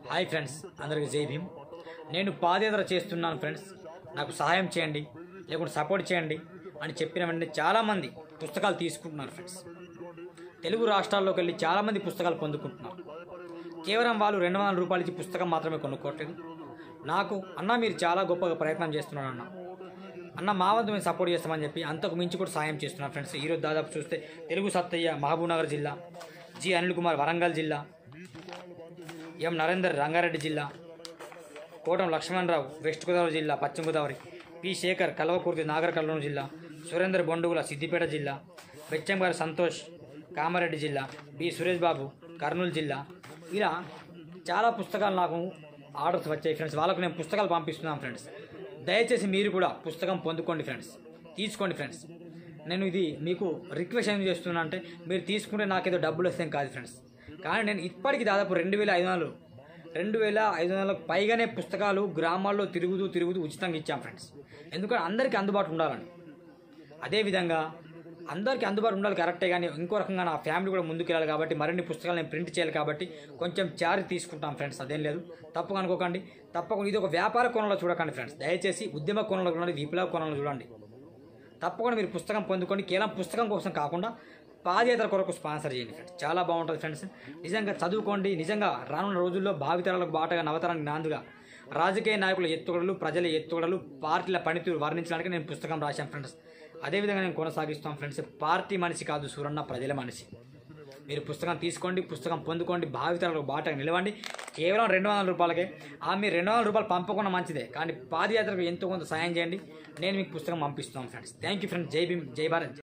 hi friends అందరికి జై భీమ్ నేను పాదయాత్ర చేస్తున్నాను ఫ్రెండ్స్ నాకు సహాయం చేయండి లేకుంటే సపోర్ట్ చేయండి అని చెప్పిన వెంటనే చాలామంది పుస్తకాలు తీసుకుంటున్నారు ఫ్రెండ్స్ తెలుగు రాష్ట్రాల్లోకి వెళ్ళి చాలామంది పుస్తకాలు పొందుకుంటున్నారు కేవలం వాళ్ళు రెండు వందల రూపాయలు ఇచ్చి పుస్తకం మాత్రమే కొనుక్కోవట్లేదు నాకు అన్న మీరు చాలా గొప్పగా ప్రయత్నం చేస్తున్నారు అన్న అన్న మా వంతు మేము సపోర్ట్ చేస్తామని చెప్పి అంతకు మించి కూడా సాయం చేస్తున్నారు ఫ్రెండ్స్ ఈరోజు దాదాపు చూస్తే తెలుగు సత్తయ్య మహబూబ్నగర్ జిల్లా జి అనిల్ కుమార్ వరంగల్ జిల్లా ఎం నరేందర్ రంగారెడ్డి జిల్లా కోటం లక్ష్మణరావు వెస్ట్ గోదావరి జిల్లా పశ్చిమ గోదావరి పి శేఖర్ కల్వకుర్తి నాగర్ కర్నూలు జిల్లా సురేందర్ బొండుగుల సిద్దిపేట జిల్లా బెచ్చంగారి సంతోష్ కామారెడ్డి జిల్లా బి సురేష్ బాబు కర్నూలు జిల్లా ఇలా చాలా పుస్తకాలు నాకు ఆర్డర్స్ వచ్చాయి ఫ్రెండ్స్ వాళ్ళకు నేను పుస్తకాలు పంపిస్తున్నాను ఫ్రెండ్స్ దయచేసి మీరు కూడా పుస్తకం పొందుకోండి ఫ్రెండ్స్ తీసుకోండి ఫ్రెండ్స్ నేను ఇది మీకు రిక్వెస్ట్ ఏం చేస్తున్నా అంటే మీరు తీసుకుంటే నాకేదో డబ్బులు వస్తాయి కాదు ఫ్రెండ్స్ కానీ నేను ఇప్పటికి దాదాపు రెండు వేల ఐదు వందలు రెండు వేల ఐదు వందలకు పైగానే పుస్తకాలు గ్రామాల్లో తిరుగుతూ తిరుగుతూ ఉచితంగా ఇచ్చాం ఫ్రెండ్స్ ఎందుకంటే అందరికీ అందుబాటు ఉండాలని అదేవిధంగా అందరికీ అందుబాటు ఉండాలి కరెక్టే కానీ ఇంకో రకంగా నా ఫ్యామిలీ కూడా ముందుకెళ్ళాలి కాబట్టి మరిన్ని పుస్తకాలు నేను ప్రింట్ చేయాలి కాబట్టి కొంచెం చార్జ్ తీసుకుంటాం ఫ్రెండ్స్ అదేం లేదు తప్పుగా అనుకోకండి తప్పకుండా ఇది ఒక వ్యాపార కోణంలో చూడకండి ఫ్రెండ్స్ దయచేసి ఉద్యమ కోణంలో చూడండి విప్లవ కోణంలో చూడండి తప్పకుండా మీరు పుస్తకం పొందుకొని కేవలం పుస్తకం కోసం కాకుండా పాదయాత్ర కొరకు స్పాన్సర్ చేయండి ఫ్రెండ్స్ చాలా బాగుంటుంది ఫ్రెండ్స్ నిజంగా చదువుకోండి నిజంగా రానున్న రోజుల్లో భావితరాలకు బాటగా నవతరానికి నాందుగా రాజకీయ నాయకుల ఎత్తుగడలు ప్రజల ఎత్తుగడలు పార్టీల పనితీరు వర్ణించడానికి నేను పుస్తకం రాశాను ఫ్రెండ్స్ అదేవిధంగా నేను కొనసాగిస్తాం ఫ్రెండ్స్ పార్టీ మనిషి కాదు సూరన్న ప్రజల మనిషి మీరు పుస్తకం తీసుకోండి పుస్తకం పొందుకోండి భావితరాలకు బాటగా నిలవండి కేవలం రెండు వందల రూపాయలకే ఆ మీరు రెండు వందల రూపాయలు పంపకుండా మంచిదే కానీ పాదయాత్రకు ఎంతో కొంత సాయం చేయండి నేను మీకు పుస్తకం పంపిస్తున్నాను ఫ్రెండ్స్ థ్యాంక్ యూ ఫ్రెండ్స్ జై భీమ్ జై భారత్